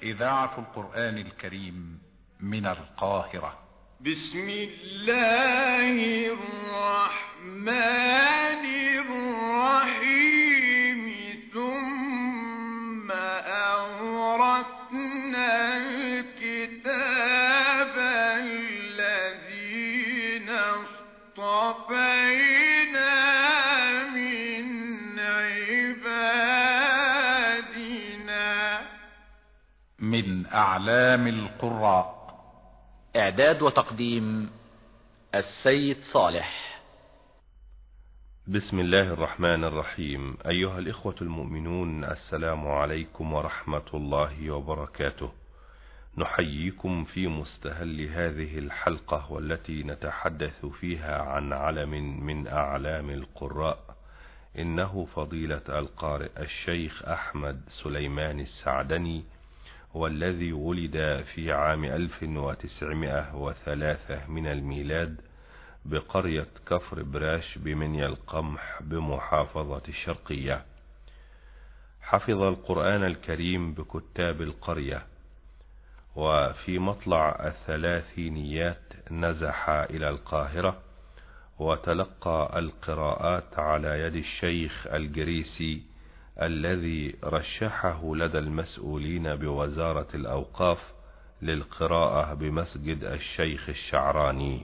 إذاعة القرآن الكريم من القاهرة بسم الله الرحمن الرحيم ثم أورثنا الكتاب الذين اصطفينا من عبادنا من أعلام القراء إعداد وتقديم السيد صالح بسم الله الرحمن الرحيم أيها الإخوة المؤمنون السلام عليكم ورحمة الله وبركاته نحييكم في مستهل هذه الحلقة والتي نتحدث فيها عن علم من أعلام القراء إنه فضيلة القارئ الشيخ أحمد سليمان السعدني والذي ولد في عام 1903 من الميلاد بقرية كفر براش بمنيا القمح بمحافظة الشرقية حفظ القرآن الكريم بكتاب القرية وفي مطلع الثلاثينيات نزح إلى القاهرة وتلقى القراءات على يد الشيخ الجريسي الذي رشحه لدى المسؤولين بوزارة الأوقاف للقراءة بمسجد الشيخ الشعراني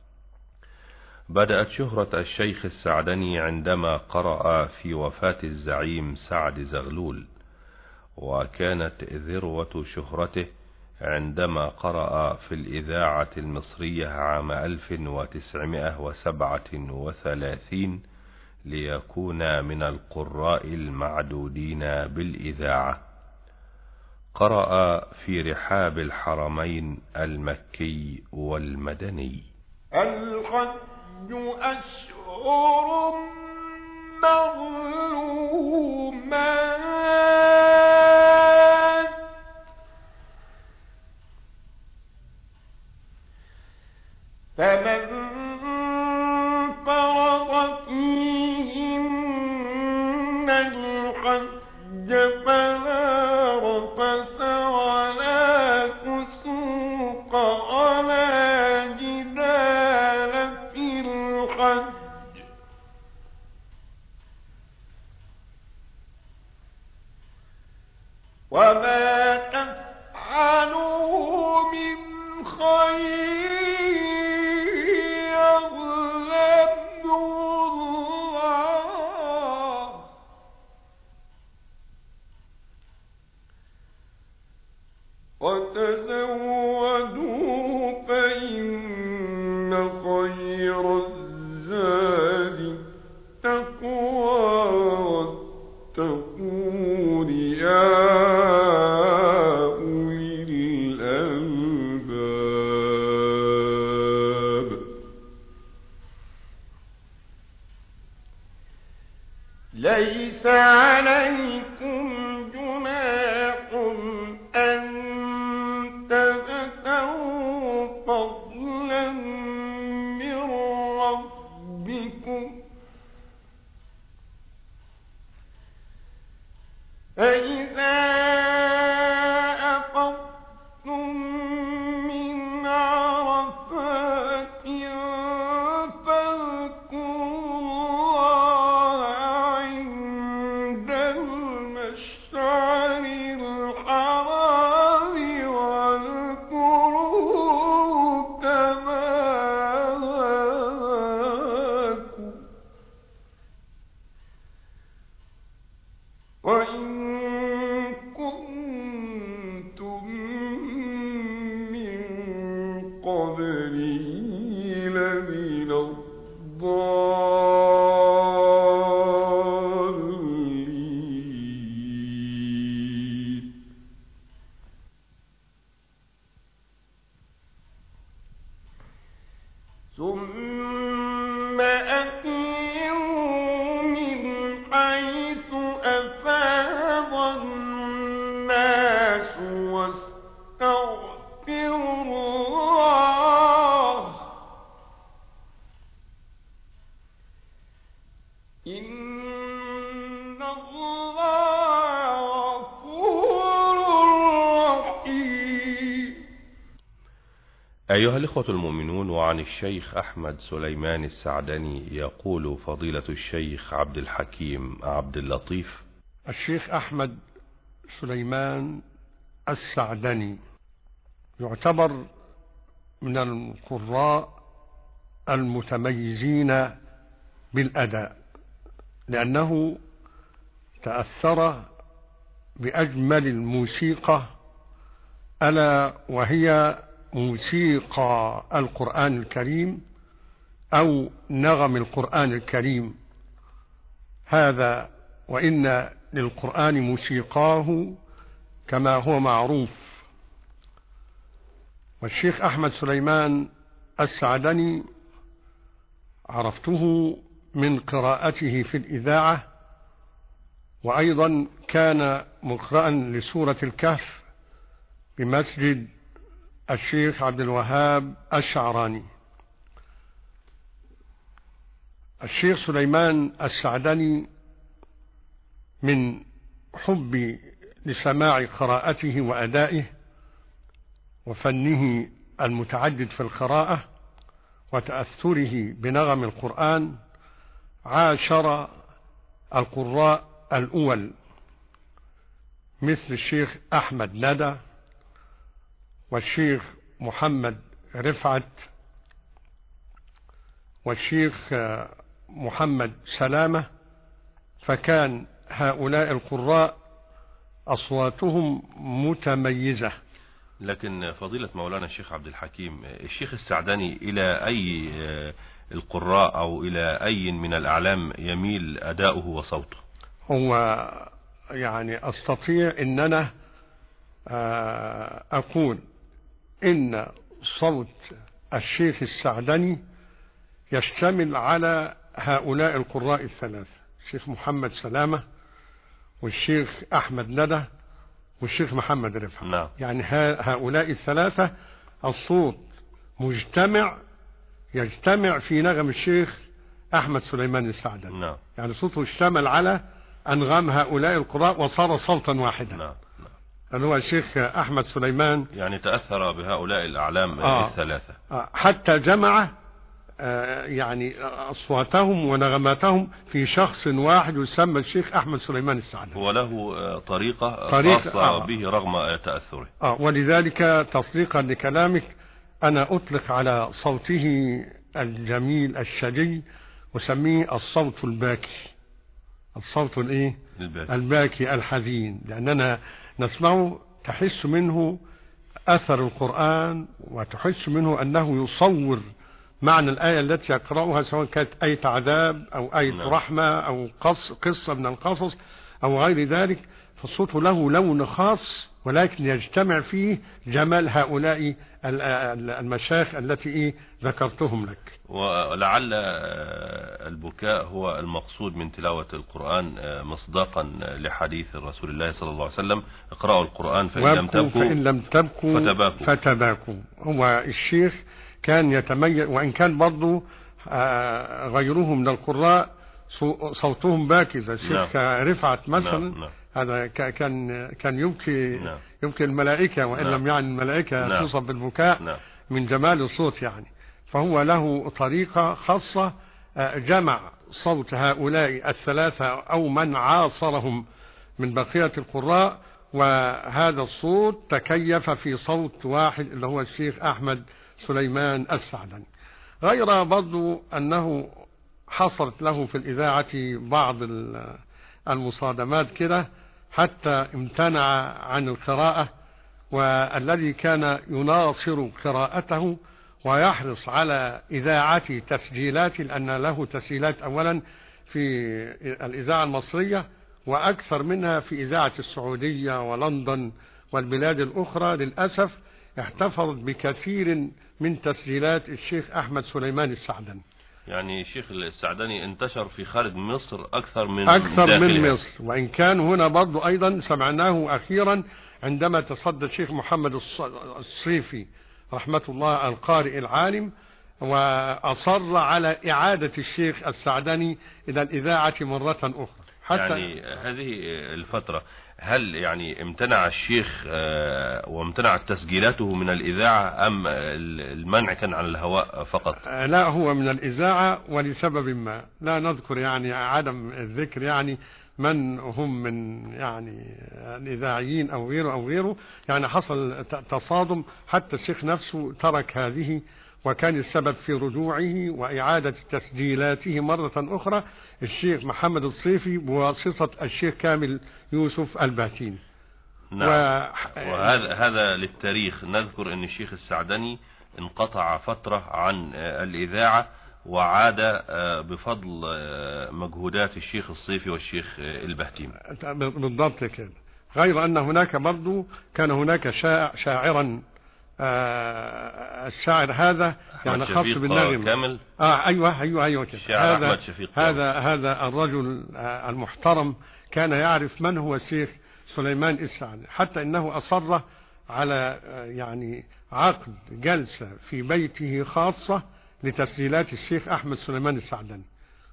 بدأت شهرة الشيخ السعدني عندما قرأ في وفاة الزعيم سعد زغلول وكانت ذروة شهرته عندما قرأ في الإذاعة المصرية عام 1937 ليكون من القراء المعدودين بالإذاعة قرأ في رحاب الحرمين المكي والمدني الحج أشهر معلومات فمن فرض فيهن الحج فلا رفث ولا فسوق ولا جدال في الحج وما تفعلوا من خير يعلمه الله وتزودوا فإن خير الزاد التقوى واتقون يا أولي الألباب ليس عليكم جناح أن تبتغوا أيها الإخوة المؤمنون وعن الشيخ أحمد سليمان السعدني يقول فضيلة الشيخ عبد الحكيم عبد اللطيف الشيخ أحمد سليمان السعدني يعتبر من القراء المتميزين بالأداء لأنه تأثر بأجمل الموسيقى ألا وهي موسيقى القرآن الكريم أو نغم القرآن الكريم هذا وإن للقرآن موسيقاه كما هو معروف والشيخ أحمد سليمان السعدني عرفته من قراءته في الإذاعة وأيضا كان مقرأ لسورة الكهف بمسجد الشيخ عبد الوهاب الشعراني الشيخ سليمان السعدني من حبي لسماع قراءته وأدائه وفنه المتعدد في القراءة وتأثره بنغم القرآن عاشر القراء الأول مثل الشيخ أحمد ندى والشيخ محمد رفعت والشيخ محمد سلامة فكان هؤلاء القراء أصواتهم متميزة لكن فضيلة مولانا الشيخ عبد الحكيم الشيخ السعدني إلى أي القراء أو إلى أي من الأعلام يميل أداؤه وصوته هو يعني أستطيع أن أنا أقول إن صوت الشيخ السعدني يشتمل على هؤلاء القراء الثلاثة الشيخ محمد سلامة والشيخ أحمد ندى والشيخ محمد رفعت نعم. يعني هؤلاء الثلاثة الصوت مجتمع يجتمع في نغم الشيخ أحمد سليمان السعدني نعم. يعني صوته اشتمل على أنغام هؤلاء القراء وصار صوتا واحدا نعم اللي هو الشيخ أحمد سليمان يعني تأثر بهؤلاء الأعلام آه. الثلاثة آه، حتى جمع آه، يعني أصواتهم ونغماتهم في شخص واحد يسمى الشيخ أحمد سليمان السعدني هو له آه، طريقة, طريقة- خاصة آه. به رغم آه، تأثره آه ولذلك تصديقا لكلامك أنا أطلق على صوته الجميل الشجي وسميه الصوت الباكي الصوت الايه الباقي. الباكي الحزين لأننا نسمعه تحس منه أثر القرآن وتحس منه أنه يصور معنى الآية التي يقرأها سواء كانت آية عذاب أو آية نعم. رحمة أو قص قصة من القصص أو غير ذلك فالصوت له لون خاص ولكن يجتمع فيه جمال هؤلاء ال- ال- المشايخ التي إيه ذكرتهم لك ولعل آه، البكاء هو المقصود من تلاوة القرآن آه، مصداقا لحديث رسول الله صلى الله عليه وسلم اقرأوا القرآن فإن لم وابكوا تبكوا فإن لم تبكوا فتباكوا. فتباكوا هو الشيخ كان يتميز وإن كان برضو آه، غيره من القراء صو- صوتهم باكي زي الشيخ رفعت مثلا نعم، نعم. هذا ك- كان كان يبكي نعم. يبكي الملائكة وإن نعم. لم يعني الملائكة نعم. توصف بالبكاء نعم. من جمال الصوت يعني فهو له طريقة خاصة آه، جمع صوت هؤلاء الثلاثة أو من عاصرهم من بقية القراء وهذا الصوت تكيف في صوت واحد اللي هو الشيخ أحمد سليمان السعدني غير برضو أنه حصلت له في الإذاعة بعض ال- المصادمات كده حتى امتنع عن القراءة والذي كان يناصر قراءته ويحرص على إذاعة تسجيلات لأن له تسجيلات أولا في الإذاعة المصرية وأكثر منها في إذاعة السعودية ولندن والبلاد الأخرى للأسف احتفظت بكثير من تسجيلات الشيخ أحمد سليمان السعدني يعني الشيخ السعدني انتشر في خارج مصر أكثر من أكثر من داخلها. مصر وإن كان هنا برضو أيضا سمعناه أخيرا عندما تصدى الشيخ محمد الص- الصيفي رحمة الله القارئ العالم وأصر على إعادة الشيخ السعدني إلى الإذاعة مرة أخرى حتى يعني هذه الفترة هل يعني امتنع الشيخ آه، وامتنعت تسجيلاته من الإذاعة أم المنع كان على الهواء فقط آه، لا هو من الإذاعة ولسبب ما لا نذكر يعني عدم الذكر يعني من هم من يعني الإذاعيين أو غيره أو غيره يعني حصل ت- تصادم حتى الشيخ نفسه ترك هذه وكان السبب في رجوعه وإعادة تسجيلاته مرة أخرى الشيخ محمد الصيفي بواسطة الشيخ كامل يوسف الباتين نعم و- وهذا هذا للتاريخ نذكر أن الشيخ السعدني انقطع فترة عن آه، الإذاعة وعاد آه، بفضل آه، مجهودات الشيخ الصيفي والشيخ آه، البهتيم بالضبط كده غير أن هناك برضو كان هناك شاعر شاعرا آه، الشاعر هذا يعني أحمد خاص شفيق بالنغم كامل اه ايوه ايوه ايوه كده الشاعر هذا أحمد شفيق هذا هذا الرجل آه، المحترم كان يعرف من هو الشيخ سليمان السعدي حتى انه اصر على آه، يعني عقد جلسه في بيته خاصه لتسجيلات الشيخ احمد سليمان السعدني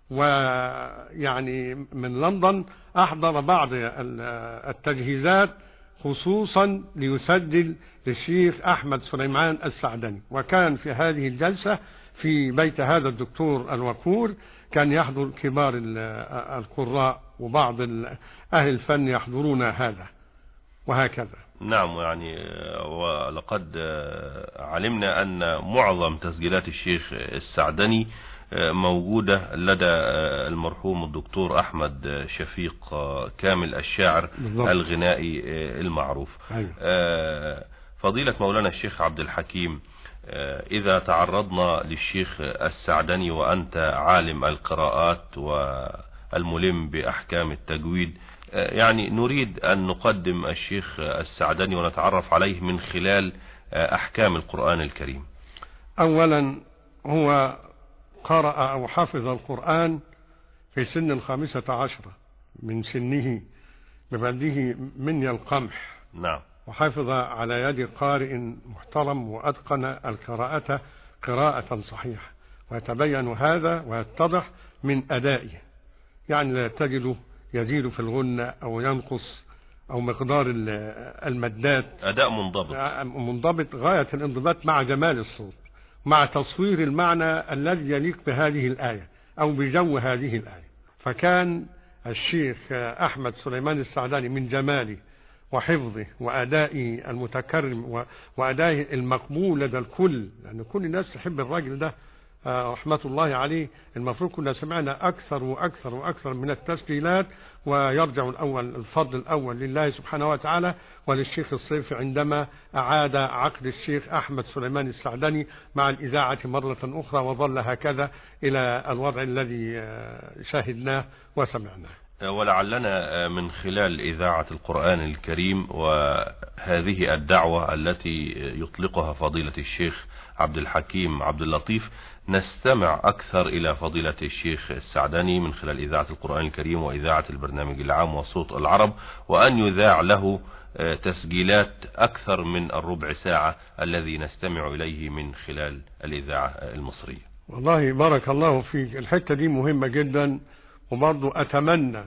ويعني من لندن احضر بعض ال- التجهيزات خصوصا ليسجل للشيخ احمد سليمان السعدني وكان في هذه الجلسه في بيت هذا الدكتور الوقور كان يحضر كبار ال- القراء وبعض ال- اهل الفن يحضرون هذا وهكذا نعم يعني آه، ولقد آه، علمنا أن معظم تسجيلات الشيخ السعدني آه، موجودة لدى آه، المرحوم الدكتور أحمد آه، شفيق آه، كامل الشاعر بالضبط. الغنائي آه، المعروف أيوة. آه، فضيلة مولانا الشيخ عبد الحكيم آه، إذا تعرضنا للشيخ السعدني وأنت عالم القراءات والملم بأحكام التجويد آه، يعني نريد أن نقدم الشيخ السعدني ونتعرف عليه من خلال آه، أحكام القرآن الكريم اولا هو قرأ او حفظ القرآن في سن الخامسة عشرة من سنه ببلده مني القمح نعم وحفظ على يد قارئ محترم وأتقن القراءة قراءة صحيحة ويتبين هذا ويتضح من أدائه يعني لا تجد يزيد في الغنة أو ينقص أو مقدار ال- المادات أداء منضبط منضبط غاية الانضباط مع جمال الصوت مع تصوير المعنى الذي يليق بهذه الآية أو بجو هذه الآية فكان الشيخ أحمد سليمان السعداني من جماله وحفظه وأدائه المتكرم و- وأدائه المقبول لدى الكل لأن كل الناس تحب الراجل ده آه، رحمة الله عليه المفروض كنا سمعنا أكثر وأكثر وأكثر من التسجيلات ويرجع الأول الفضل الأول لله سبحانه وتعالى وللشيخ الصيفي عندما أعاد عقد الشيخ أحمد سليمان السعدني مع الإذاعة مرة أخرى وظل هكذا إلى الوضع الذي آه، شاهدناه وسمعناه ولعلنا من خلال إذاعة القرآن الكريم وهذه الدعوة التي يطلقها فضيلة الشيخ عبد الحكيم عبد اللطيف نستمع أكثر إلى فضيلة الشيخ السعداني من خلال إذاعة القرآن الكريم وإذاعة البرنامج العام وصوت العرب وأن يذاع له آه، تسجيلات أكثر من الربع ساعة الذي نستمع إليه من خلال الإذاعة المصرية والله بارك الله فيك الحتة دي مهمة جدا وبرضو أتمنى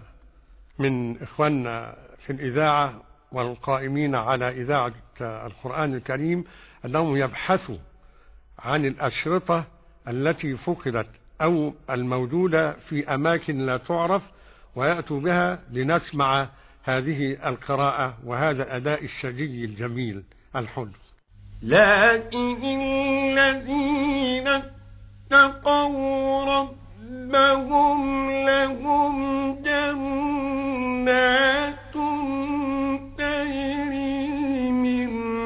من إخواننا في الإذاعة والقائمين على إذاعة القرآن الكريم أنهم يبحثوا عن الأشرطة التي فقدت أو الموجودة في أماكن لا تعرف ويأتوا بها لنسمع هذه القراءة وهذا الأداء الشجي الجميل الحلو لكن الذين اتقوا ربهم لهم جنات تجري من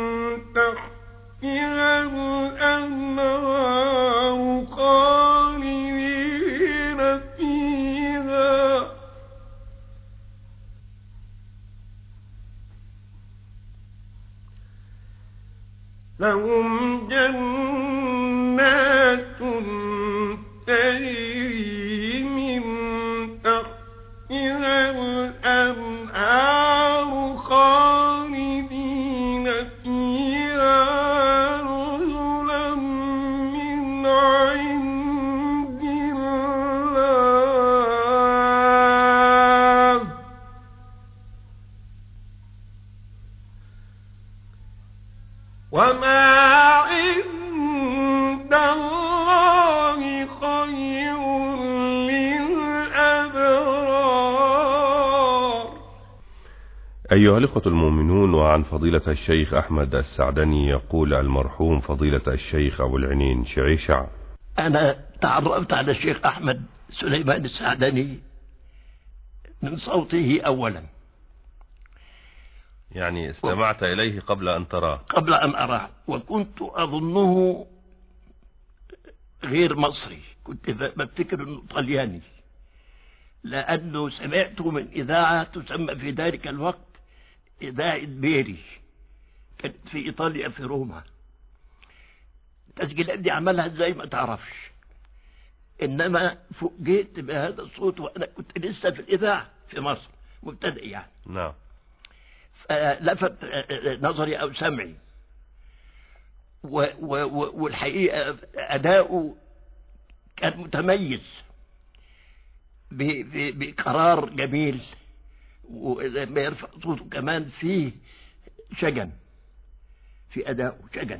تحتها الأنهار خالدين فيها لهم جنات تجري من تحتها الأنهار خالدين فيها نزلا من عند الله وما عند الله خير للأبرار أيها الإخوة المؤمنون وعن فضيلة الشيخ أحمد السعدني يقول المرحوم فضيلة الشيخ أبو العنين شعيشع أنا تعرفت على الشيخ أحمد سليمان السعدني من صوته أولا يعني استمعت إليه قبل أن تراه قبل أن أراه وكنت أظنه غير مصري كنت بفتكر أنه طلياني لأنه سمعته من إذاعة تسمى في ذلك الوقت إذاعة بيري كانت في إيطاليا في روما التسجيلات دي عملها ازاي ما تعرفش إنما فوجئت بهذا الصوت وأنا كنت لسه في الإذاعة في مصر مبتدئ يعني نعم لفت نظري أو سمعي و و و والحقيقة أداؤه كان متميز ب- ب- بقرار جميل ولما يرفع صوته كمان فيه شجن في أداؤه شجن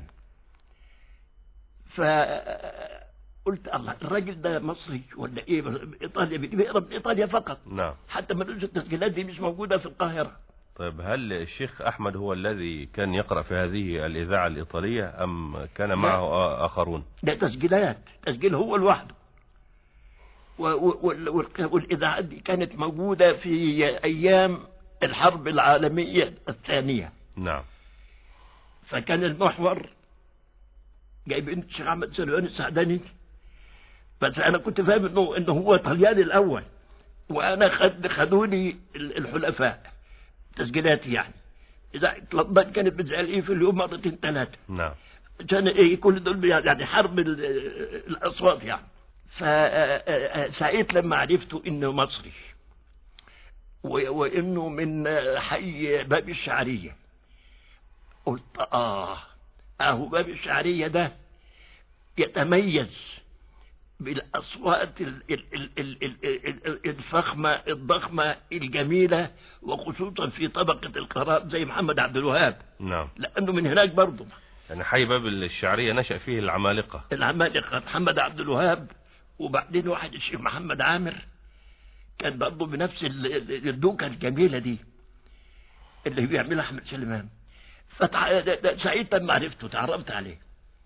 فقلت الله الراجل ده مصري ولا ايه ايطاليا بيقرا من ايطاليا فقط نعم حتى ملوش التسجيلات دي مش موجوده في القاهره طيب هل الشيخ أحمد هو الذي كان يقرأ في هذه الإذاعة الإيطالية أم كان معه آخرون ده تسجيلات تسجيل هو لوحده و- و- وال- وال- والإذاعات دي كانت موجودة في أيام الحرب العالمية الثانية نعم فكان المحور جايبين الشيخ أحمد سليمان السعداني بس أنا كنت فاهم إنه إنه هو طلياني الأول وأنا خد خدوني ال- الحلفاء تسجيلاتي يعني إذا لندن كانت بتزعل إيه في اليوم مرتين ثلاثة نعم عشان ايه كل دول يعني حرب ال- الاصوات يعني فسعيت لما عرفت انه مصري و- وانه من حي باب الشعريه قلت اه اهو باب الشعريه ده يتميز بالاصوات ال- ال- ال- ال- ال- ال- الفخمه الضخمه الجميله وخصوصا في طبقه القراء زي محمد عبد الوهاب نعم لانه من هناك برضه يعني حي باب الشعرية نشأ فيه العمالقة العمالقة محمد عبد الوهاب وبعدين واحد الشيخ محمد عامر كان برضه بنفس ال- ال- الدوكة الجميلة دي اللي بيعملها أحمد سليمان فتع... ده- ده سعيد لما عرفته تعرفت عليه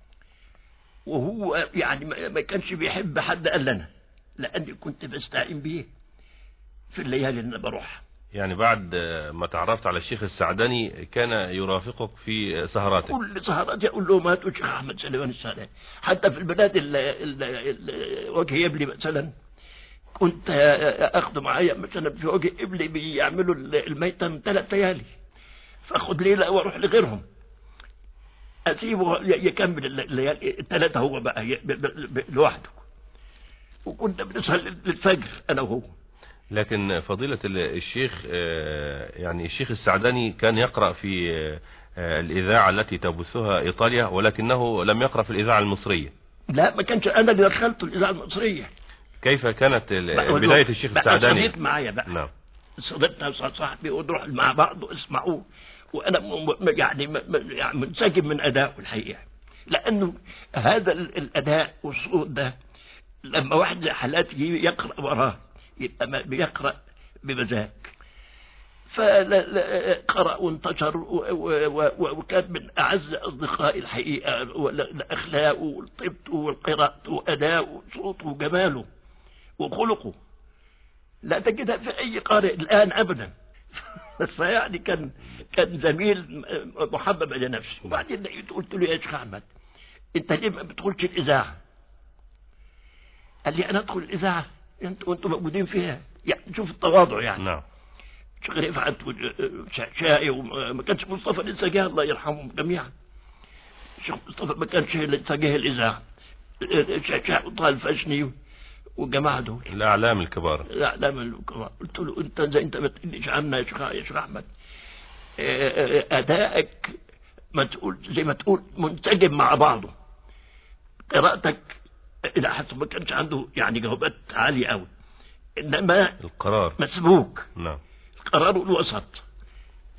وهو يعني ما ما كانش بيحب حد إلا أنا لأني كنت بستعين بيه في الليالي اللي أنا بروحها يعني بعد ما تعرفت على الشيخ السعدني كان يرافقك في سهراتك كل سهرات يقول لهم هاتوا الشيخ احمد سليمان السعداني حتى في البلاد ال- ال- ال- وجه يبلي مثلا كنت اخده معايا مثلا في وجه ابلي بيعملوا الميتم ثلاث ليالي فاخد ليله واروح لغيرهم اسيبه ي- يكمل الليالي الثلاثه هو بقى ي- ب- ب- ب- لوحده وكنا بنصلي للفجر انا وهو لكن فضيلة ال- الشيخ آه، يعني الشيخ السعدني كان يقرأ في آه، الإذاعة التي تبثها إيطاليا ولكنه لم يقرأ في الإذاعة المصرية لا ما كانش انا اللي دخلته الاذاعه المصريه كيف كانت ال- بقى بداية الشيخ بقى السعداني صديق معايا بقى نعم صديقنا وصاحب صاحبي ونروح مع بعض واسمعوه وانا م- م- يعني م- م- يعني منسجم من ادائه الحقيقه لانه هذا ال- الاداء والصوت ده لما واحد زي حالاتي يقرا وراه يبقى ما بيقرا بمزاج فقرأ وانتشر و- و- و- وكان من أعز أصدقائي الحقيقة أخلاقه وطيبته وقراءته وأداؤه وصوته وجماله وخلقه لا تجدها في أي قارئ الآن أبدا فيعني كان كان زميل محبب إلى نفسي وبعدين لقيته قلت له يا شيخ أحمد أنت ليه ما بتدخلش الإذاعة؟ قال لي أنا أدخل الإذاعة أنتوا أنتوا موجودين فيها يعني شوف التواضع يعني نعم شيخ رفعت وشائي وما كانش مصطفى لسه جه الله يرحمهم جميعا الشيخ مصطفى ما كانش لسه جه الإذاعة شائي وطال فشني والجماعة دول الأعلام الكبار الأعلام الكبار قلت له أنت زي أنت ما تقلش عنا يا شيخ يا شيخ أحمد آه، آه، أدائك ما تقول زي ما تقول منسجم مع بعضه قراءتك إذا حتى ما كانش عنده يعني جوابات عالية أوي إنما القرار مسبوك نعم قراره الوسط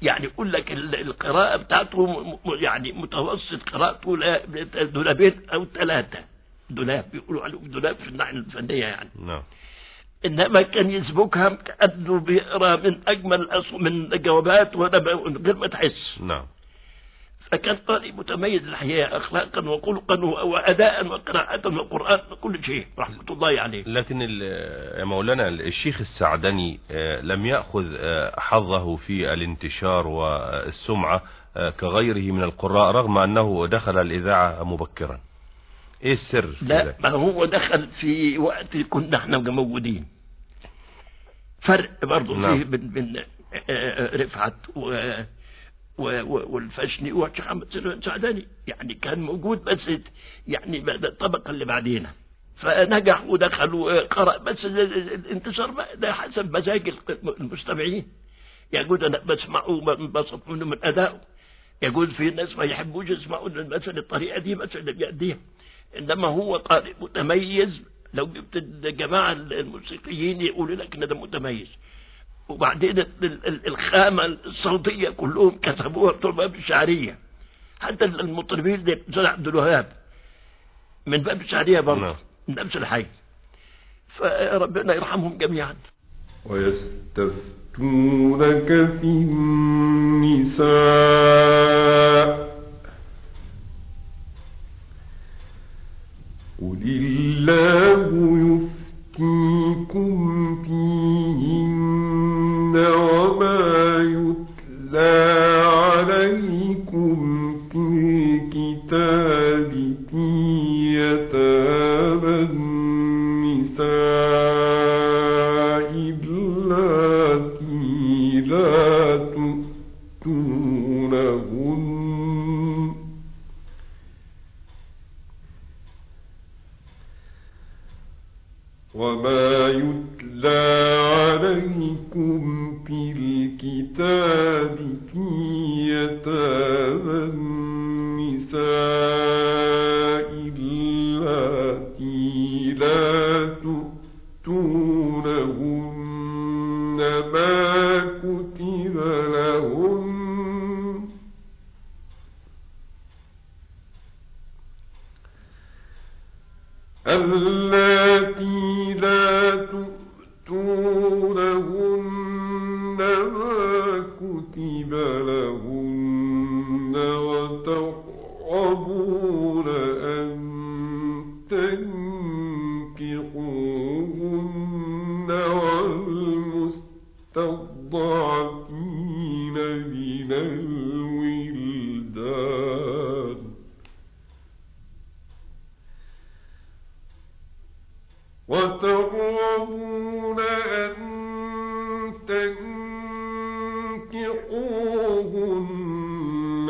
يعني يقول لك ال- القراءة بتاعته م- م- يعني متوسط قراءته لا- دولابين أو ثلاثة دولاب بيقولوا عليه دولاب في الناحية الفنية يعني نعم إنما كان يسبكها كأنه بيقرأ من أجمل الأص- من الجوابات ولا ب- من غير ما تحس نعم فكان قارئ متميز الحقيقة أخلاقا وخلقا و- وأداء وقراءة وقرآن وكل شيء رحمة الله عليه لكن ال- يا مولانا الشيخ السعدني آه، لم يأخذ آه، حظه في الانتشار والسمعة آه، كغيره من القراء رغم أنه دخل الإذاعة مبكرا إيه السر في لا ذلك؟ ما هو دخل في وقت كنا احنا موجودين فرق برضه نعم. فيه بين بين آه، رفعت و و- و- والفشني والشيخ محمد سعداني يعني كان موجود بس يعني بعد الطبقة اللي بعدينا فنجح ودخل وقرأ بس ال- ال- الانتشار بقى ده حسب مزاج المستمعين يجوز انا بسمعه وبنبسط منه من ادائه يجوز في ناس ما يحبوش يسمعوا مثلا الطريقه دي مثلا اللي بيأديها انما هو قارئ متميز لو جبت الجماعه الموسيقيين يقولوا لك ان ده متميز وبعدين ال- ال- الخامه الصوتيه كلهم كتبوها بتوع باب الشعريه حتى المطربين زي زي عبد الوهاب من باب الشعريه برضه نعم. من نفس الحي فربنا يرحمهم جميعا ويستفتونك في النساء قل الله يفتيكم فيهن وما يتلى عليكم في الكتاب في يتامى النساء اللاتي لا تؤتونهن وما يتلى عليكم في الكتاب في يتامى النساء اللاتي لا تؤتونهن ما كتب لهن اللاتي لا تؤتونهن ما كتب لهن وترغبون أن تنكحوهن والمستضعفين من الولدان وترغبون أن تنكحوهن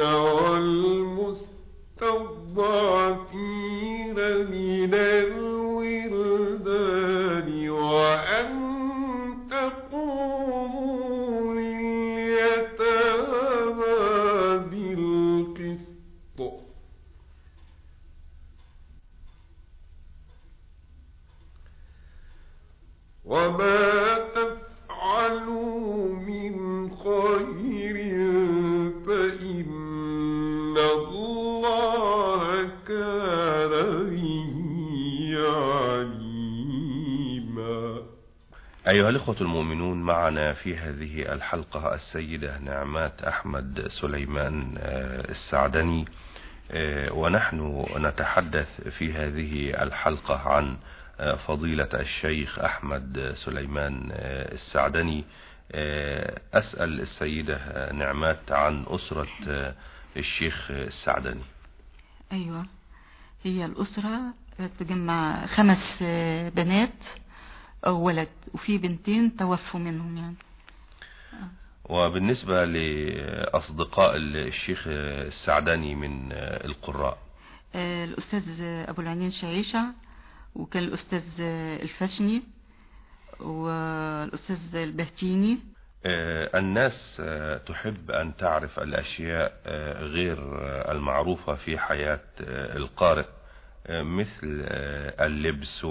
والمستضعفين من الولدان وأن تقوموا لليتامى بالقسط وما تفعلوا من خير فإن الله كان به عليما أيها الإخوة المؤمنون معنا في هذه الحلقة السيدة نعمات أحمد سليمان آه، السعدني آه، ونحن نتحدث في هذه الحلقة عن آه، فضيلة الشيخ أحمد سليمان آه، السعدني آه، أسأل السيدة آه، نعمات عن أسرة آه، الشيخ السعدني ايوه هي الاسره تجمع خمس آه، بنات او ولد وفي بنتين توفوا منهم يعني وبالنسبة لأصدقاء الشيخ السعدني من آه، القراء آه، الاستاذ ابو العينين شعيشه وكان الاستاذ آه، الفشني والاستاذ البهتيني آه، الناس آه، تحب أن تعرف الأشياء آه، غير آه، المعروفة في حياة آه، القارئ آه، مثل آه، اللبس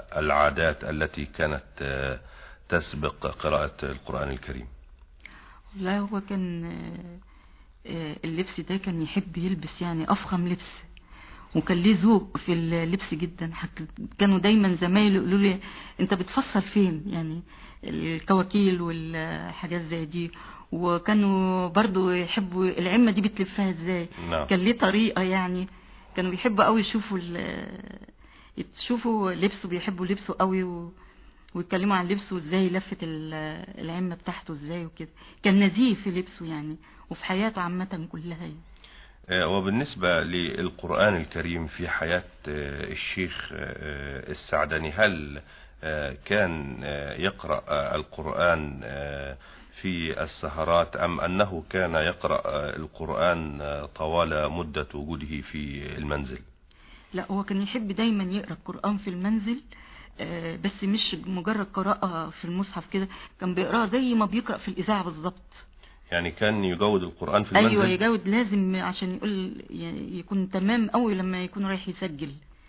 والعادات التي كانت آه، تسبق قراءة القرآن الكريم لا هو كان آه، آه، اللبس ده كان يحب يلبس يعني افخم لبس وكان ليه ذوق في اللبس جدا حتى كانوا دايما زمايله يقولوا لي انت بتفصل فين يعني الكواكيل والحاجات زي دي وكانوا برضو يحبوا العمة دي بتلفها ازاي نعم. كان ليه طريقة يعني كانوا بيحبوا قوي يشوفوا ال- يشوفوا لبسه بيحبوا لبسه قوي و... ويتكلموا عن لبسه ازاي لفت ال- العمة بتاعته ازاي وكده كان نزيه في لبسه يعني وفي حياته عامة كلها يعني. آه، وبالنسبة للقرآن الكريم في حياة آه، الشيخ آه، السعدني هل آه، كان آه، يقرأ آه، القرآن آه، في السهرات أم أنه كان يقرأ آه، القرآن آه، طوال مدة وجوده في المنزل لا هو كان يحب دايما يقرا القران في المنزل آه، بس مش مجرد قراءة في المصحف كده كان بيقراه زي ما بيقرأ في الإذاعة بالظبط يعني كان يجود القرآن في المنزل أيوة يجاود لازم عشان يقول ي- يكون تمام قوي لما يكون رايح يسجل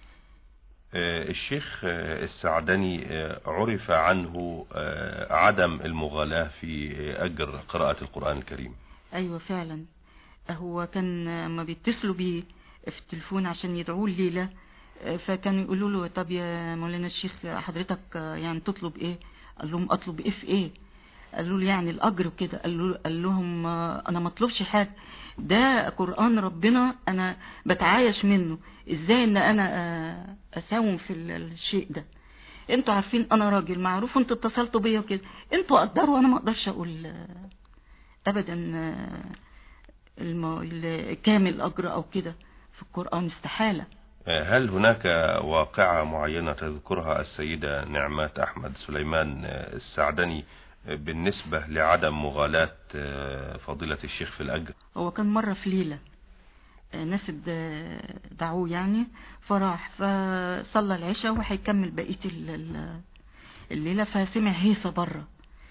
آه، الشيخ آه، السعدني آه، عرف عنه آه، عدم المغالاة في آه، أجر قراءة القرآن الكريم أيوة فعلا هو كان اما بيتصلوا بيه في التليفون عشان يدعوه الليلة آه، فكانوا يقولوا له طب يا مولانا الشيخ حضرتك آه، يعني تطلب ايه قال لهم اطلب ايه في ايه قالوا له يعني الاجر وكده قال له قال لهم آه، انا ما اطلبش حاجه ده قران ربنا انا بتعايش منه ازاي ان انا آه، اساوم في ال- الشيء ده انتوا عارفين انا راجل معروف انتوا اتصلتوا بيا وكده انتوا قدروا وانا ما اقدرش اقول آه، ابدا آه، الم- ال- كامل اجر او كده في القران استحاله آه، هل هناك واقعة معينة تذكرها السيدة نعمات أحمد سليمان آه، السعدني آه، بالنسبة لعدم مغالاة آه، فضيلة الشيخ في الأجر هو كان مرة في ليلة آه، ناس د- دعوه يعني فراح فصلى العشاء وهيكمل بقية ال- ال- الليلة فسمع هيصة بره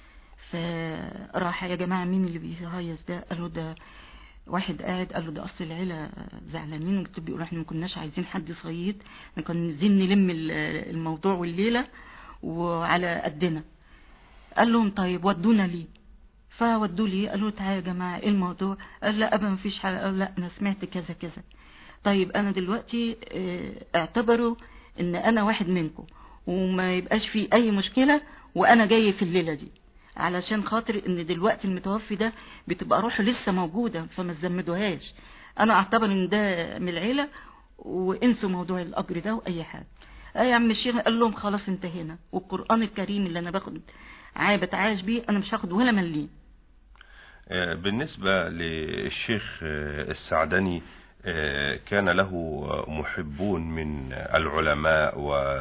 فراح يا جماعة مين اللي بيهيص ده قالوا ده واحد قاعد قال له ده اصل العيلة زعلانين وكتب بيقولوا احنا ما كناش عايزين حد يصيد احنا كنا عايزين نلم ال- الموضوع والليلة وعلى قدنا قال لهم طيب ودونا ليه فودوا لي قالوا تعالى يا جماعة ايه الموضوع قال لا ابدا مفيش حاجة قال لا انا سمعت كذا كذا طيب انا دلوقتي اه، اعتبروا ان انا واحد منكم وما يبقاش في اي مشكلة وانا جاي في الليلة دي علشان خاطر ان دلوقتي المتوفي ده بتبقى روحه لسه موجودة فما تزمدوهاش انا اعتبر ان ده من العيلة وانسوا موضوع الاجر ده واي حاجة اه يا عم الشيخ قال لهم خلاص انتهينا والقرآن الكريم اللي انا باخد عاي بتعايش بيه انا مش هاخد ولا مليم آه، بالنسبة للشيخ آه، السعدني آه، كان له محبون من العلماء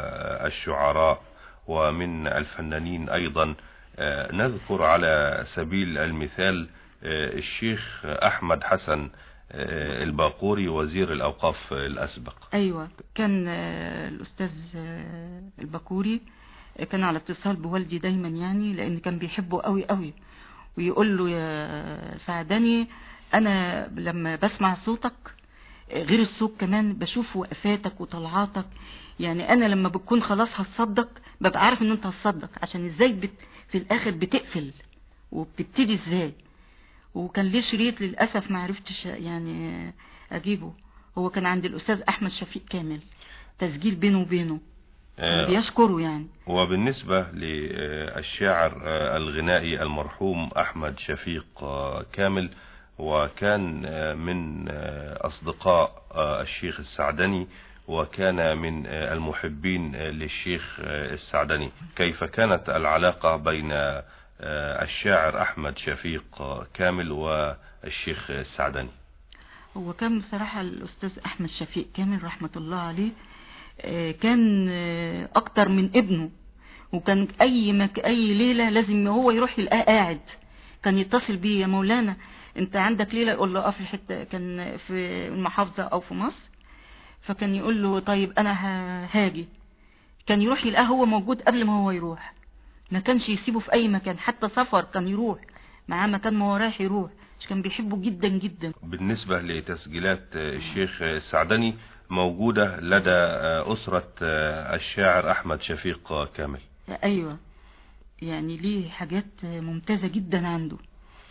والشعراء ومن الفنانين أيضا آه، نذكر على سبيل المثال آه، الشيخ أحمد حسن آه، الباقوري وزير الأوقاف الأسبق ايوه كان آه، الاستاذ آه، البكوري آه، كان على اتصال بوالدي دايما يعني لان كان بيحبه قوي قوي ويقول له يا سعدني انا لما بسمع صوتك آه، غير الصوت كمان بشوف وقفاتك وطلعاتك يعني انا لما بتكون خلاص هتصدق ببقى عارف ان انت هتصدق عشان ازاي بت في الاخر بتقفل وبتبتدي ازاي وكان ليه شريط للاسف ما عرفتش يعني اجيبه هو كان عند الاستاذ احمد شفيق كامل تسجيل بينه وبينه آه، بيشكره يعني وبالنسبة للشاعر آه، الغنائي المرحوم أحمد شفيق آه، كامل وكان آه، من آه، أصدقاء آه، الشيخ السعدني وكان من آه، المحبين آه، للشيخ آه، السعدني كيف كانت العلاقة بين آه، الشاعر أحمد شفيق آه، كامل والشيخ السعدني هو كان بصراحة الأستاذ أحمد شفيق كامل رحمة الله عليه آه، كان آه، أكتر من ابنه وكان أي مك أي ليلة لازم هو يروح يلقاه قاعد كان يتصل بيه يا مولانا أنت عندك ليلة يقول له اه في الحتة كان في المحافظة أو في مصر فكان يقول له طيب أنا ه- هاجي كان يروح يلقاه هو موجود قبل ما هو يروح ما كانش يسيبه في أي مكان حتى سفر كان يروح معاه مكان ما هو رايح يروح مش كان بيحبه جدا جدا بالنسبة لتسجيلات آه، الشيخ السعدني موجودة لدى آه، أسرة آه، الشاعر أحمد شفيق آه، كامل ايوه يعني ليه حاجات ممتازة جدا عنده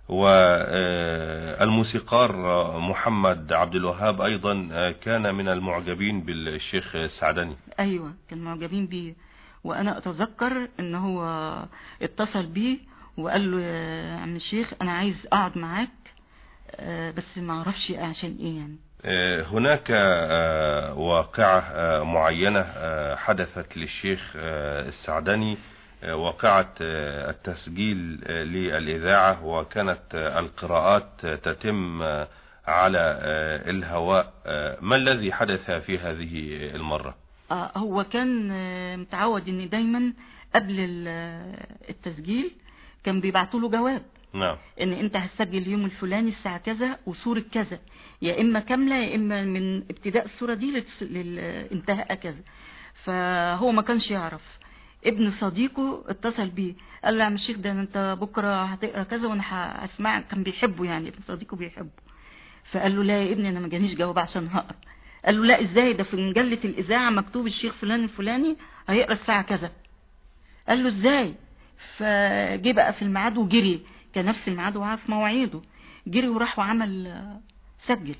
والموسيقار محمد عبد الوهاب أيضا كان من المعجبين بالشيخ السعدني ايوه كان معجبين بيه وانا اتذكر ان هو اتصل بيه وقال له يا عم الشيخ انا عايز اقعد معاك آه، بس ما اعرفش عشان ايه يعني آه، هناك آه، واقعة آه، معينة آه، حدثت للشيخ آه، السعدني آه، واقعة آه، التسجيل آه، للإذاعة وكانت آه، القراءات آه، تتم آه، على آه، الهواء آه، ما الذي حدث في هذه المرة؟ آه، هو كان آه، متعود ان دايما قبل ال- آه، التسجيل كان بيبعتوا له جواب نعم ان انت هتسجل اليوم الفلاني الساعة كذا وصورة كذا يا اما كاملة يا اما من ابتداء الصورة دي للس- للانتهاء كذا فهو ما كانش يعرف ابن صديقه اتصل بيه قال له يا عم الشيخ ده انت بكرة هتقرا كذا وانا هسمعك كان بيحبه يعني ابن صديقه بيحبه فقال له لا يا ابني انا ما جانيش جواب عشان هقرا قال له لا ازاي ده في مجلة الاذاعة مكتوب الشيخ فلان الفلاني هيقرا الساعة كذا قال له ازاي فجه بقى في الميعاد وجري كان نفس الميعاد وعارف مواعيده جري وراح وعمل آه، سجل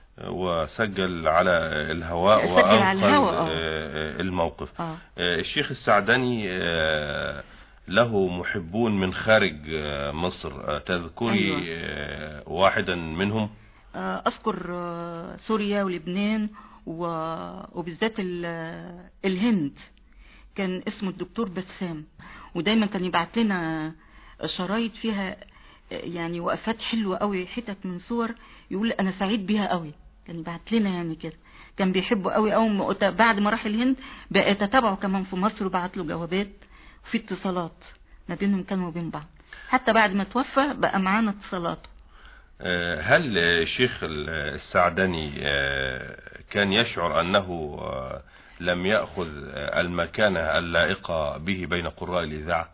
وسجل على الهواء سجل على وأنقذ الهواء، آه. آه، الموقف اه آه، الشيخ السعدني آه، له محبون من خارج آه، مصر آه، تذكري أيوة. آه، واحدا منهم آه، اذكر آه، سوريا ولبنان و- وبالذات ال- الهند كان اسمه الدكتور بسام ودايما كان يبعت لنا شرايط فيها آه، يعني وقفات حلوة قوي حتت من صور يقول انا سعيد بيها قوي كان يبعت لنا يعني كده كان بيحبه قوي قوي م- بعد ما راح الهند بقى يتتابعوا كمان في مصر وبعت له جوابات وفي اتصالات ما بينهم كانوا وبين بعض حتى بعد ما توفى بقى معانا اتصالاته آه، هل الشيخ السعدني آه، كان يشعر أنه آه، لم يأخذ آه، المكانة اللائقة به بين قراء الإذاعة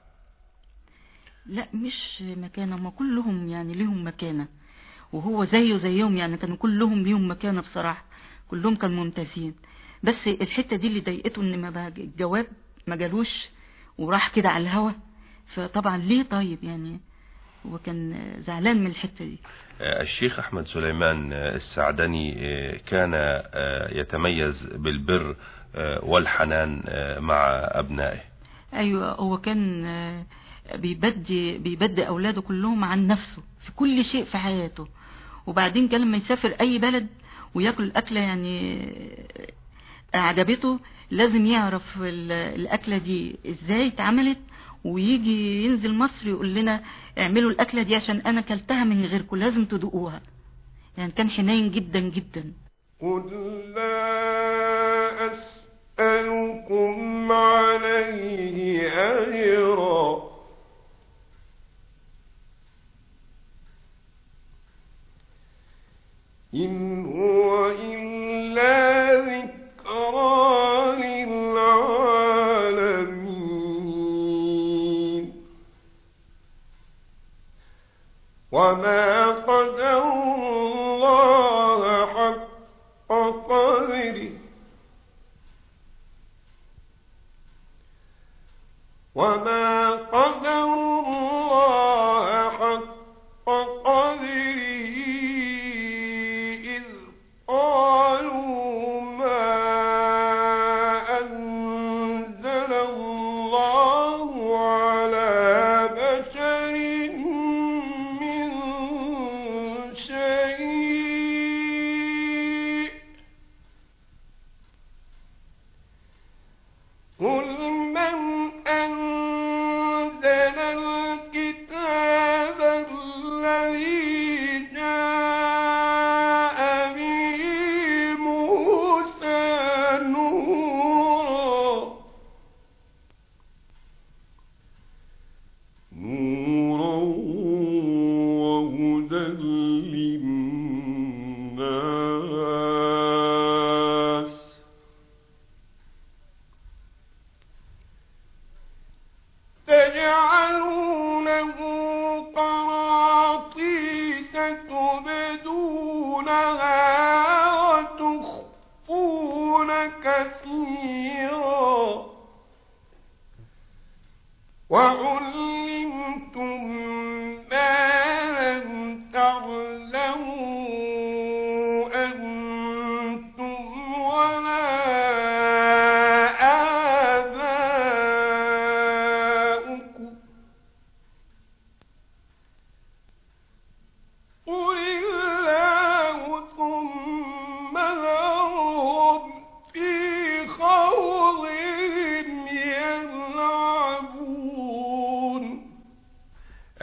لا مش مكانة ما كلهم يعني ليهم مكانة وهو زيه زيهم يعني كانوا كلهم ليهم مكانة بصراحة كلهم كانوا ممتازين بس الحتة دي اللي ضايقته ان ما بقى الجواب ما جالوش وراح كده على الهوا فطبعا ليه طيب يعني هو كان زعلان من الحتة دي آه، الشيخ أحمد سليمان آه، السعدني آه، كان آه، يتميز بالبر آه، والحنان آه، مع أبنائه ايوه هو كان آه، بيبدي بيبدي اولاده كلهم عن نفسه في كل شيء في حياته وبعدين كان لما يسافر اي بلد وياكل اكله يعني آه، عجبته لازم يعرف ال- الاكله دي ازاي اتعملت ويجي ينزل مصر يقول لنا اعملوا الاكله دي عشان انا كلتها من غيركم لازم تدوقوها يعني كان حنين جدا جدا قل لا أسألكم عليه أجرا إن هو إلا ذكرى للعالمين وما قدر الله حق قدره وما قدر الله حق قدره إذ قالوا ما أنزل الله على بشر من شيء قل من أنزل الكتاب الذي جاء به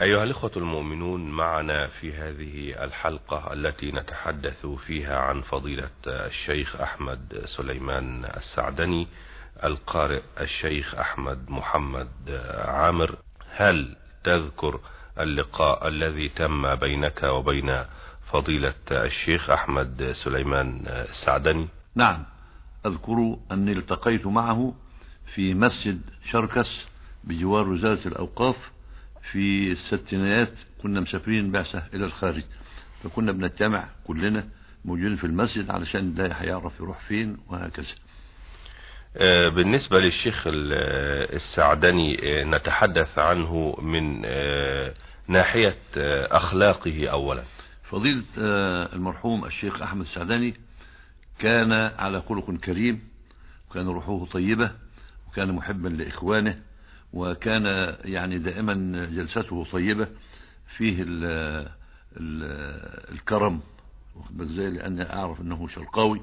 أيها الإخوة المؤمنون معنا في هذه الحلقة التي نتحدث فيها عن فضيلة الشيخ أحمد سليمان السعدني القارئ الشيخ أحمد محمد عامر هل تذكر اللقاء الذي تم بينك وبين فضيلة الشيخ أحمد سليمان السعدني نعم أذكر أني التقيت معه في مسجد شركس بجوار وزارة الأوقاف في الستينيات كنا مسافرين بعثة إلى الخارج فكنا بنجتمع كلنا موجودين في المسجد علشان ده هيعرف يروح فين وهكذا آه، بالنسبة للشيخ ال- السعدني آه، نتحدث عنه من آه، ناحية آه، أخلاقه أولا فضيلة آه، المرحوم الشيخ أحمد السعداني كان على خلق كريم وكان روحه طيبة وكان محبا لإخوانه وكان يعني دائما جلسته طيبة فيه ال ال الكرم واخد بالك ازاي لأن أعرف أنه شرقاوي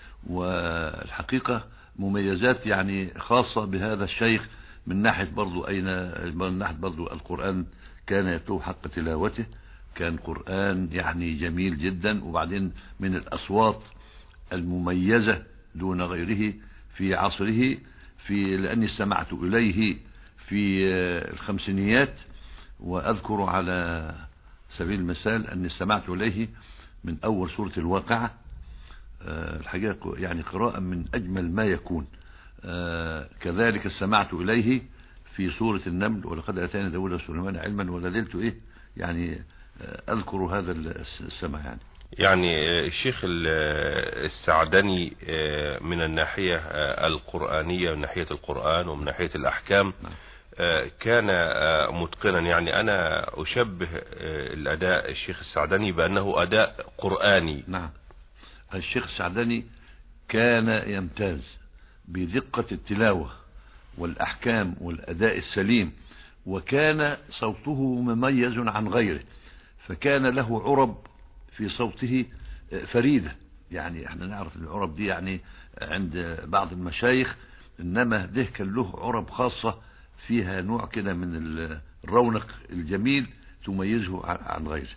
والحقيقة مميزات يعني خاصة بهذا الشيخ من ناحية برضو أين من ناحية برضو القرآن كان يتلو حق تلاوته كان قرآن يعني جميل جدا وبعدين من الأصوات المميزة دون غيره في عصره في لأني استمعت إليه في آه، الخمسينيات وأذكر على سبيل المثال أني استمعت إليه من أول سورة الواقعة آه، الحقيقة يعني قراءة من أجمل ما يكون آه، كذلك استمعت إليه في سورة النمل ولقد أتينا داود سليمان علما ولدلت إيه يعني آه، أذكر هذا السمع يعني يعني آه، الشيخ ال- آه، السعدني آه، من الناحية آه، القرآنية من ناحية القرآن ومن ناحية الأحكام نعم. آه، كان آه، متقنا يعني أنا أشبه آه، الأداء الشيخ السعدني بأنه أداء قرآني نعم الشيخ السعداني كان يمتاز بدقة التلاوة والأحكام والأداء السليم وكان صوته مميز عن غيره فكان له عرب في صوته فريدة يعني احنا نعرف ان العرب دي يعني عند بعض المشايخ انما ده كان له عرب خاصة فيها نوع كده من الرونق الجميل تميزه عن- عن غيره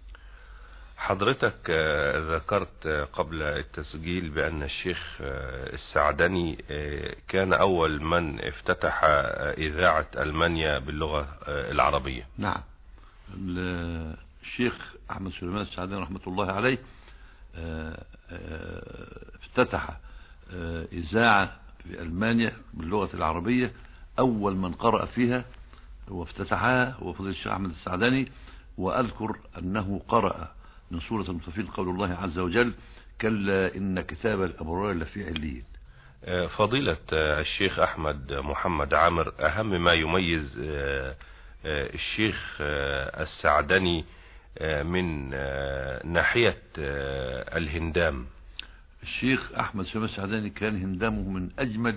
حضرتك آه، ذكرت آه، قبل التسجيل بأن الشيخ آه، السعدني آه، كان أول من افتتح آه، إذاعة ألمانيا باللغة آه، العربية نعم ال- الشيخ أحمد سليمان السعداني رحمة الله عليه آه، آه، افتتح آه، إذاعة في ألمانيا باللغة العربية أول من قرأ فيها وافتتحها هو فضيلة الشيخ أحمد السعداني وأذكر أنه قرأ من سورة المطفين قول الله عز وجل كلا إن كتاب الأبرار لفي عليين آه، فضيلة آه، الشيخ أحمد محمد عامر أهم ما يميز آه، آه، الشيخ آه، السعدني آه، من آه، ناحية آه، الهندام الشيخ احمد سليمان السعداني كان هندامه من اجمل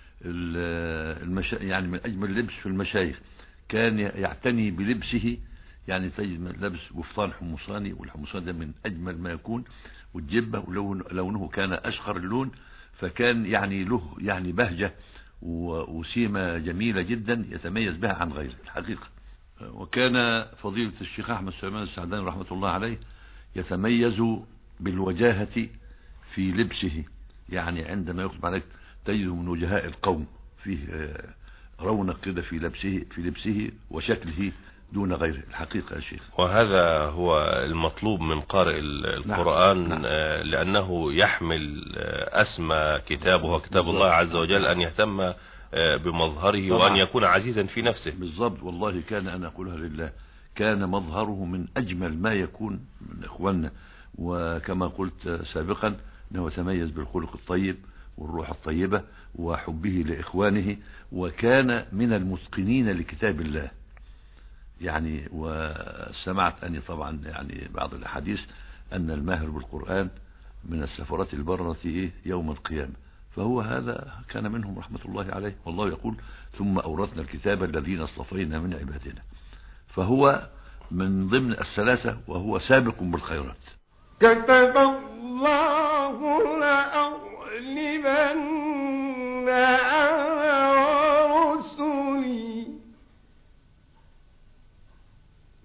ال- المشا... يعني من اجمل لبس في المشايخ كان يعتني بلبسه يعني تجد لابس قفطان حمصاني والحمصان ده من اجمل ما يكون والجبه ولون لونه كان اشقر اللون فكان يعني له يعني بهجه و- وسيمه جميله جدا يتميز بها عن غيره الحقيقه وكان فضيله الشيخ احمد سليمان السعداني رحمه الله عليه يتميز بالوجاهه في لبسه يعني عندما يخطب عليك تجده من وجهاء القوم فيه آه، رونق كده في لبسه في لبسه وشكله دون غيره الحقيقة يا شيخ وهذا هو المطلوب من قارئ ال- القرآن نعم. آه، لأنه يحمل آه، أسمى كتابه وكتاب بالضبط. الله عز وجل أن يهتم آه، بمظهره طبعا. وأن يكون عزيزا في نفسه بالضبط والله كان أنا أقولها لله كان مظهره من أجمل ما يكون من إخواننا وكما قلت سابقا أنه تميز بالخلق الطيب والروح الطيبة وحبه لإخوانه وكان من المتقنين لكتاب الله يعني وسمعت أني طبعا يعني بعض الأحاديث أن الماهر بالقرآن من السفرات البرة إيه يوم القيامة فهو هذا كان منهم رحمة الله عليه والله يقول ثم أورثنا الكتاب الذين اصطفينا من عبادنا فهو من ضمن الثلاثة وهو سابق بالخيرات كتب الله لأغلبن أنا ورسلي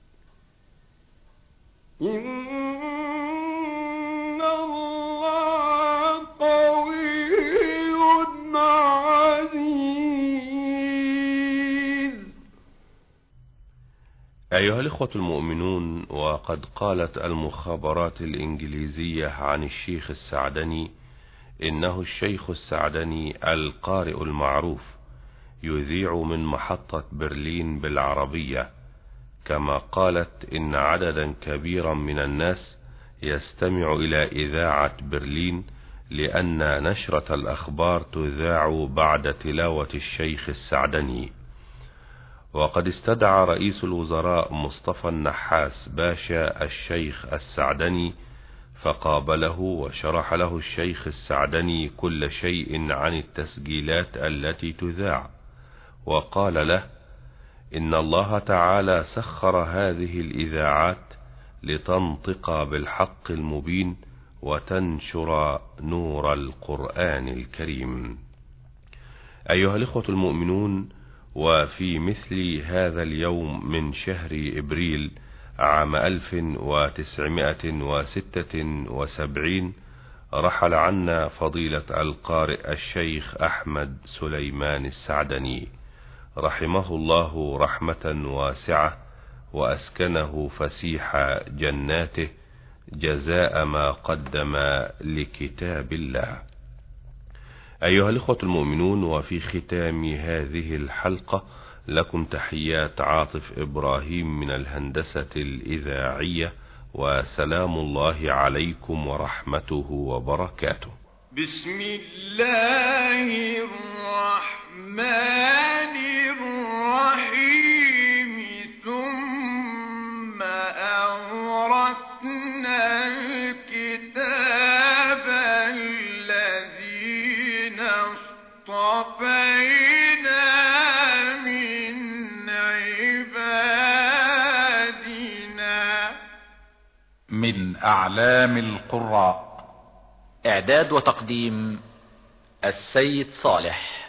أيها الإخوة المؤمنون وقد قالت المخابرات الإنجليزية عن الشيخ السعدني إنه الشيخ السعدني القارئ المعروف يذيع من محطة برلين بالعربية كما قالت إن عددا كبيرا من الناس يستمع إلى إذاعة برلين لأن نشرة الأخبار تذاع بعد تلاوة الشيخ السعدني وقد استدعى رئيس الوزراء مصطفى النحاس باشا الشيخ السعدني فقابله وشرح له الشيخ السعدني كل شيء عن التسجيلات التي تذاع وقال له إن الله تعالى سخر هذه الإذاعات لتنطق بالحق المبين وتنشر نور القرآن الكريم أيها الإخوة المؤمنون وفي مثل هذا اليوم من شهر إبريل عام 1976 رحل عنا فضيلة القارئ الشيخ أحمد سليمان السعدني رحمه الله رحمة واسعة وأسكنه فسيح جناته جزاء ما قدم لكتاب الله أيها الإخوة المؤمنون وفي ختام هذه الحلقة لكم تحيات عاطف إبراهيم من الهندسة الإذاعية وسلام الله عليكم ورحمته وبركاته بسم الله الرحمن الرحيم ثم أورثنا الكتاب الذين اصطفينا من عبادنا من أعلام القراء إعداد وتقديم السيد صالح